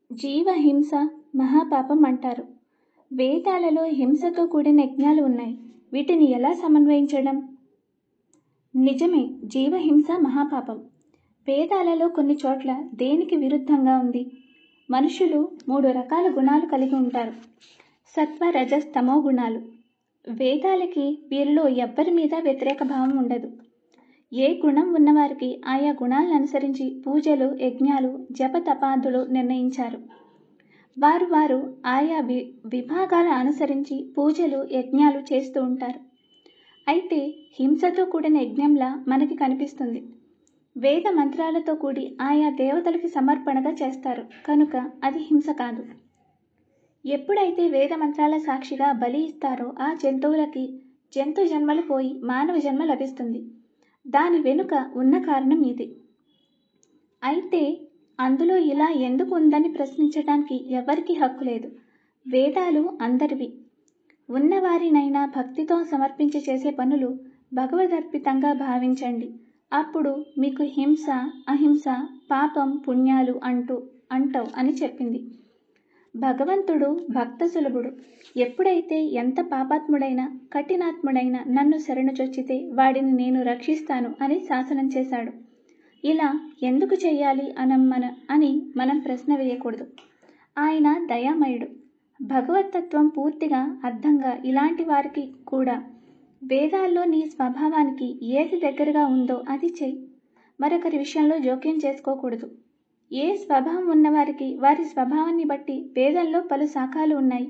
జీవహింస మహాపాపం అంటారు వేదాలలో హింసతో కూడిన యజ్ఞాలు ఉన్నాయి వీటిని ఎలా సమన్వయించడం నిజమే జీవహింస మహాపాపం వేదాలలో కొన్ని చోట్ల దేనికి విరుద్ధంగా ఉంది మనుషులు మూడు రకాల గుణాలు కలిగి ఉంటారు సత్వ రజస్ తమో గుణాలు వేదాలకి వీరిలో ఎవ్వరి మీద వ్యతిరేక భావం ఉండదు ఏ గుణం ఉన్నవారికి ఆయా గుణాలను అనుసరించి పూజలు యజ్ఞాలు జపతపాదులు నిర్ణయించారు వారు వారు ఆయా వి విభాగాల అనుసరించి పూజలు యజ్ఞాలు చేస్తూ ఉంటారు అయితే హింసతో కూడిన యజ్ఞంలా మనకి కనిపిస్తుంది వేద మంత్రాలతో కూడి ఆయా దేవతలకి సమర్పణగా చేస్తారు కనుక అది హింస కాదు ఎప్పుడైతే వేద మంత్రాల సాక్షిగా బలి ఇస్తారో ఆ జంతువులకి జంతు జన్మలు పోయి మానవ జన్మ లభిస్తుంది దాని వెనుక ఉన్న కారణం ఇది అయితే అందులో ఇలా ఎందుకు ఉందని ప్రశ్నించడానికి ఎవరికి హక్కు లేదు వేదాలు అందరివి ఉన్నవారినైనా భక్తితో సమర్పించి చేసే పనులు భగవదర్పితంగా భావించండి అప్పుడు మీకు హింస అహింస పాపం పుణ్యాలు అంటూ అంటవు అని చెప్పింది భగవంతుడు భక్త సులభుడు ఎప్పుడైతే ఎంత పాపాత్ముడైనా కఠినాత్ముడైనా నన్ను శరణుచొచ్చితే వాడిని నేను రక్షిస్తాను అని శాసనం చేశాడు ఇలా ఎందుకు చెయ్యాలి అనం మన అని మనం ప్రశ్న వేయకూడదు ఆయన దయామయుడు భగవతత్వం పూర్తిగా అర్థంగా ఇలాంటి వారికి కూడా వేదాల్లో నీ స్వభావానికి ఏది దగ్గరగా ఉందో అది చెయ్యి మరొకరి విషయంలో జోక్యం చేసుకోకూడదు ఏ స్వభావం ఉన్నవారికి వారి స్వభావాన్ని బట్టి వేదంలో పలు శాఖలు ఉన్నాయి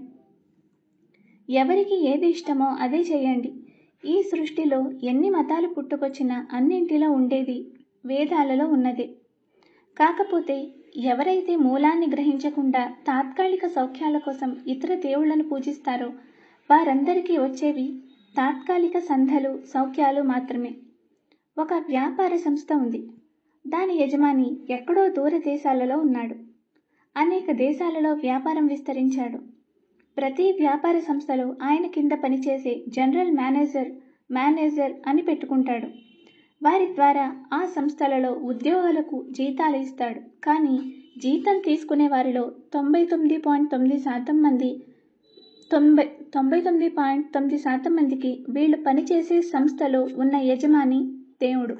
ఎవరికి ఏది ఇష్టమో అదే చేయండి ఈ సృష్టిలో ఎన్ని మతాలు పుట్టుకొచ్చినా అన్నింటిలో ఉండేది వేదాలలో ఉన్నదే కాకపోతే ఎవరైతే మూలాన్ని గ్రహించకుండా తాత్కాలిక సౌఖ్యాల కోసం ఇతర దేవుళ్లను పూజిస్తారో వారందరికీ వచ్చేవి తాత్కాలిక సంధలు సౌఖ్యాలు మాత్రమే ఒక వ్యాపార సంస్థ ఉంది దాని యజమాని ఎక్కడో దూర దేశాలలో ఉన్నాడు అనేక దేశాలలో వ్యాపారం విస్తరించాడు ప్రతి వ్యాపార సంస్థలో ఆయన కింద పనిచేసే జనరల్ మేనేజర్ మేనేజర్ అని పెట్టుకుంటాడు వారి ద్వారా ఆ సంస్థలలో ఉద్యోగులకు జీతాలు ఇస్తాడు కానీ జీతం తీసుకునే వారిలో తొంభై తొమ్మిది పాయింట్ తొమ్మిది శాతం మంది తొంభై తొంభై తొమ్మిది పాయింట్ తొమ్మిది శాతం మందికి వీళ్ళు పనిచేసే సంస్థలో ఉన్న యజమాని దేవుడు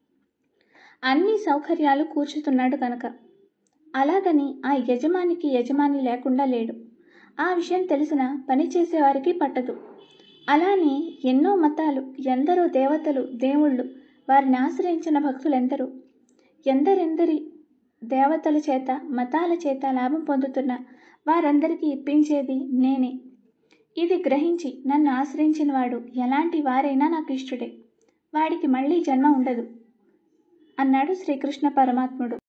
అన్ని సౌకర్యాలు కూర్చుతున్నాడు కనుక అలాగని ఆ యజమానికి యజమాని లేకుండా లేడు ఆ విషయం తెలిసిన పని చేసేవారికి పట్టదు అలానే ఎన్నో మతాలు ఎందరో దేవతలు దేవుళ్ళు వారిని ఆశ్రయించిన భక్తులెందరూ ఎందరెందరి దేవతల చేత మతాల చేత లాభం పొందుతున్న వారందరికీ ఇప్పించేది నేనే ఇది గ్రహించి నన్ను ఆశ్రయించిన వాడు ఎలాంటి వారైనా నాకు ఇష్టడే వాడికి మళ్ళీ జన్మ ఉండదు అన్నాడు శ్రీకృష్ణ పరమాత్ముడు